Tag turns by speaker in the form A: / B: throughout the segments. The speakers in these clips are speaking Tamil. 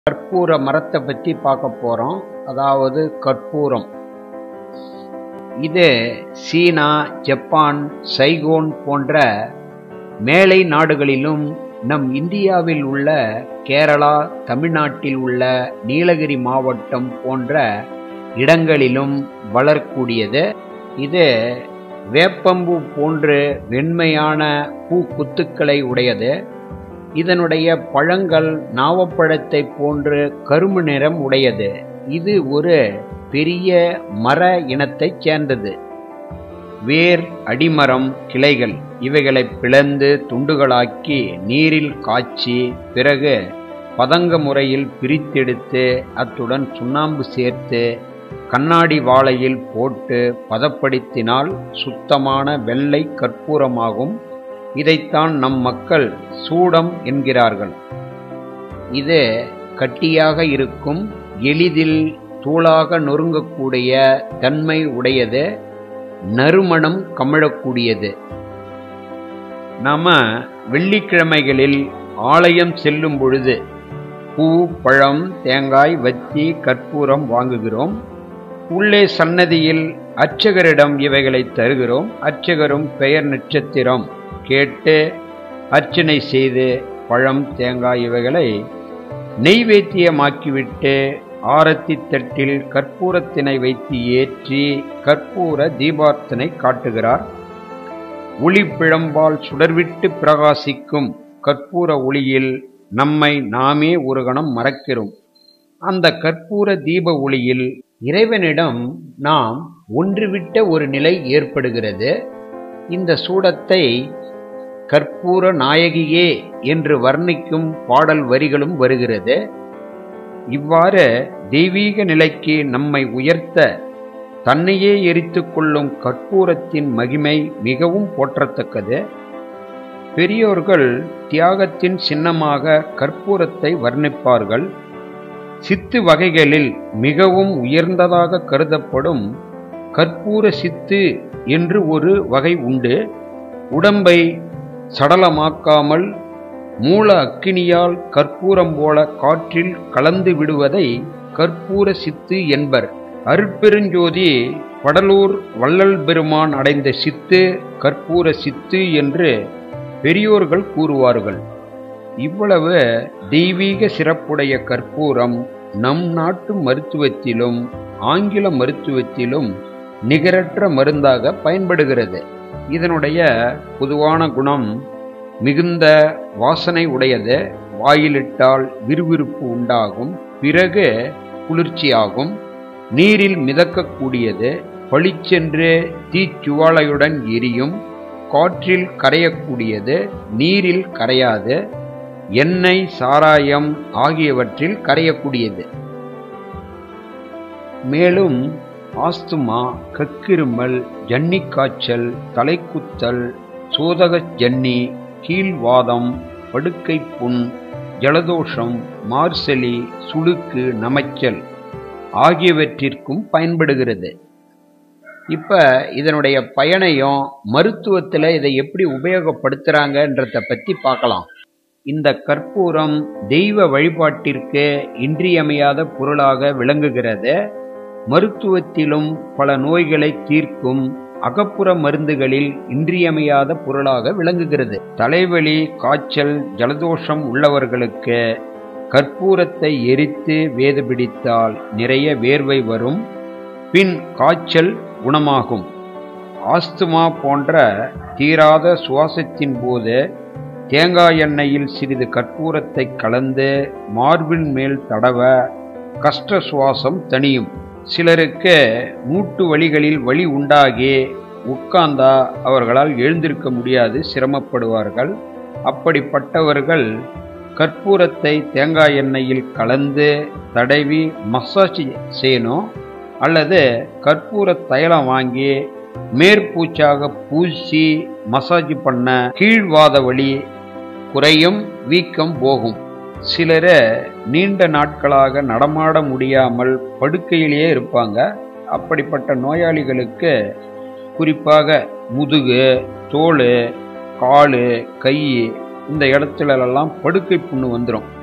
A: கற்பூர மரத்தை பற்றி பார்க்க போகிறோம் அதாவது கற்பூரம் இது சீனா ஜப்பான் சைகோன் போன்ற மேலை நாடுகளிலும் நம் இந்தியாவில் உள்ள கேரளா தமிழ்நாட்டில் உள்ள நீலகிரி மாவட்டம் போன்ற இடங்களிலும் வளரக்கூடியது இது வேப்பம்பூ போன்று வெண்மையான பூ குத்துக்களை உடையது இதனுடைய பழங்கள் நாவப்பழத்தை போன்று கரும்பு நிறம் உடையது இது ஒரு பெரிய மர இனத்தைச் சேர்ந்தது வேர் அடிமரம் கிளைகள் இவைகளை பிளந்து துண்டுகளாக்கி நீரில் காய்ச்சி பிறகு பதங்க முறையில் பிரித்தெடுத்து அத்துடன் சுண்ணாம்பு சேர்த்து கண்ணாடி வாழையில் போட்டு பதப்படுத்தினால் சுத்தமான வெள்ளை கற்பூரமாகும் இதைத்தான் நம் மக்கள் சூடம் என்கிறார்கள் இது கட்டியாக இருக்கும் எளிதில் தூளாக நொறுங்கக்கூடிய தன்மை உடையது நறுமணம் கமழக்கூடியது நாம வெள்ளிக்கிழமைகளில் ஆலயம் செல்லும் பொழுது பூ பழம் தேங்காய் வத்தி கற்பூரம் வாங்குகிறோம் உள்ளே சன்னதியில் அர்ச்சகரிடம் இவைகளை தருகிறோம் அர்ச்சகரும் பெயர் நட்சத்திரம் கேட்டு அர்ச்சனை செய்து பழம் தேங்காய் இவைகளை நெய்வேத்தியமாக்கிவிட்டு ஆரத்தி தட்டில் கற்பூரத்தினை வைத்து ஏற்றி கற்பூர தீபார்த்தனை காட்டுகிறார் ஒளி பிழம்பால் சுடர்விட்டு பிரகாசிக்கும் கற்பூர ஒளியில் நம்மை நாமே ஒரு கணம் மறக்கிறோம் அந்த கற்பூர தீப ஒளியில் இறைவனிடம் நாம் ஒன்றுவிட்ட ஒரு நிலை ஏற்படுகிறது இந்த சூடத்தை கற்பூர நாயகியே என்று வர்ணிக்கும் பாடல் வரிகளும் வருகிறது இவ்வாறு தெய்வீக நிலைக்கு நம்மை உயர்த்த தன்னையே எரித்து கொள்ளும் கற்பூரத்தின் மகிமை மிகவும் போற்றத்தக்கது பெரியோர்கள் தியாகத்தின் சின்னமாக கற்பூரத்தை வர்ணிப்பார்கள் சித்து வகைகளில் மிகவும் உயர்ந்ததாக கருதப்படும் கற்பூர சித்து என்று ஒரு வகை உண்டு உடம்பை சடலமாக்காமல் மூல அக்கினியால் கற்பூரம் போல காற்றில் கலந்து விடுவதை கற்பூர சித்து என்பர் அருட்பெருஞ்சோதி வடலூர் வள்ளல் பெருமான் அடைந்த சித்து கற்பூர சித்து என்று பெரியோர்கள் கூறுவார்கள் இவ்வளவு தெய்வீக சிறப்புடைய கற்பூரம் நம் நாட்டு மருத்துவத்திலும் ஆங்கில மருத்துவத்திலும் நிகரற்ற மருந்தாக பயன்படுகிறது இதனுடைய பொதுவான குணம் மிகுந்த வாசனை உடையது வாயிலிட்டால் விறுவிறுப்பு உண்டாகும் பிறகு குளிர்ச்சியாகும் நீரில் மிதக்கக்கூடியது பளிச்சென்று தீச்சுவாலையுடன் எரியும் காற்றில் கரையக்கூடியது நீரில் கரையாது எண்ணெய் சாராயம் ஆகியவற்றில் கரையக்கூடியது மேலும் ஆஸ்துமா கக்கிருமல் ஜன்னி காய்ச்சல் தலைக்குத்தல் சோதக ஜன்னி கீழ்வாதம் படுக்கை புண் ஜலதோஷம் மார்சலி சுளுக்கு நமைச்சல் ஆகியவற்றிற்கும் பயன்படுகிறது இப்போ இதனுடைய பயனையும் மருத்துவத்தில் இதை எப்படி உபயோகப்படுத்துகிறாங்கன்றத பற்றி பார்க்கலாம் இந்த கற்பூரம் தெய்வ வழிபாட்டிற்கு இன்றியமையாத பொருளாக விளங்குகிறது மருத்துவத்திலும் பல நோய்களை தீர்க்கும் அகப்புற மருந்துகளில் இன்றியமையாத பொருளாக விளங்குகிறது தலைவலி காய்ச்சல் ஜலதோஷம் உள்ளவர்களுக்கு கற்பூரத்தை எரித்து வேது பிடித்தால் நிறைய வேர்வை வரும் பின் காய்ச்சல் குணமாகும் ஆஸ்துமா போன்ற தீராத சுவாசத்தின் போது தேங்காய் எண்ணெயில் சிறிது கற்பூரத்தை கலந்து மார்பின் மேல் தடவ கஷ்ட சுவாசம் தணியும் சிலருக்கு மூட்டு வழிகளில் வலி உண்டாகி உட்கார்ந்தா அவர்களால் எழுந்திருக்க முடியாது சிரமப்படுவார்கள் அப்படிப்பட்டவர்கள் கற்பூரத்தை தேங்காய் எண்ணெயில் கலந்து தடவி மசாஜ் செய்யணும் அல்லது கற்பூர தைலம் வாங்கி மேற்பூச்சாக பூசி மசாஜ் பண்ண கீழ்வாத வலி குறையும் வீக்கம் போகும் சிலர நீண்ட நாட்களாக நடமாட முடியாமல் படுக்கையிலேயே இருப்பாங்க அப்படிப்பட்ட நோயாளிகளுக்கு குறிப்பாக முதுகு தோல் கால் கை இந்த இடத்துலலாம் படுக்கை புண்ணு வந்துடும்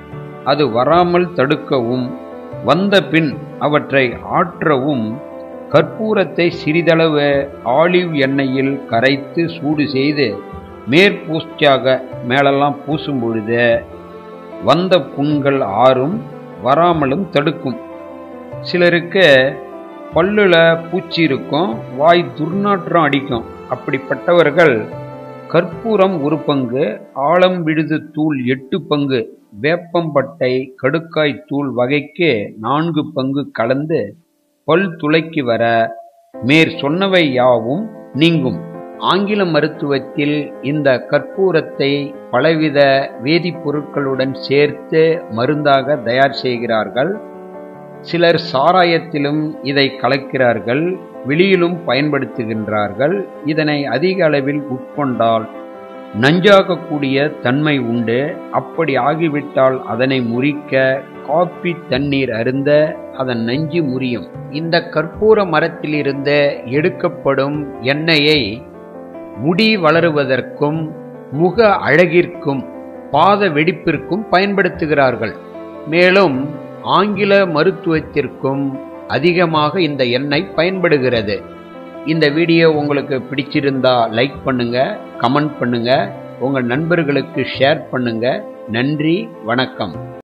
A: அது வராமல் தடுக்கவும் வந்த பின் அவற்றை ஆற்றவும் கற்பூரத்தை சிறிதளவு ஆலிவ் எண்ணெயில் கரைத்து சூடு செய்து மேற்பூச்சாக மேலெல்லாம் பூசும் பொழுது வந்த புண்கள் ஆறும் வராமலும் தடுக்கும் சிலருக்கு பல்லுல பூச்சி இருக்கும் வாய் துர்நாற்றம் அடிக்கும் அப்படிப்பட்டவர்கள் கற்பூரம் ஒரு பங்கு ஆழம் விழுது தூள் எட்டு பங்கு வேப்பம்பட்டை கடுக்காய் தூள் வகைக்கு நான்கு பங்கு கலந்து பல் துளைக்கு வர மேற் சொன்னவை யாவும் நீங்கும் ஆங்கில மருத்துவத்தில் இந்த கற்பூரத்தை பலவித வேதிப்பொருட்களுடன் சேர்த்து மருந்தாக தயார் செய்கிறார்கள் சிலர் சாராயத்திலும் இதை கலக்கிறார்கள் வெளியிலும் பயன்படுத்துகின்றார்கள் இதனை அதிக அளவில் உட்கொண்டால் நஞ்சாகக்கூடிய தன்மை உண்டு அப்படி ஆகிவிட்டால் அதனை முறிக்க காப்பி தண்ணீர் அருந்த அதன் நஞ்சு முறியும் இந்த கற்பூர மரத்திலிருந்து எடுக்கப்படும் எண்ணெயை முடி வளருவதற்கும் முக அழகிற்கும் பாத வெடிப்பிற்கும் பயன்படுத்துகிறார்கள் மேலும் ஆங்கில மருத்துவத்திற்கும் அதிகமாக இந்த எண்ணெய் பயன்படுகிறது இந்த வீடியோ உங்களுக்கு பிடிச்சிருந்தா லைக் பண்ணுங்க கமெண்ட் பண்ணுங்க உங்க நண்பர்களுக்கு ஷேர் பண்ணுங்க நன்றி வணக்கம்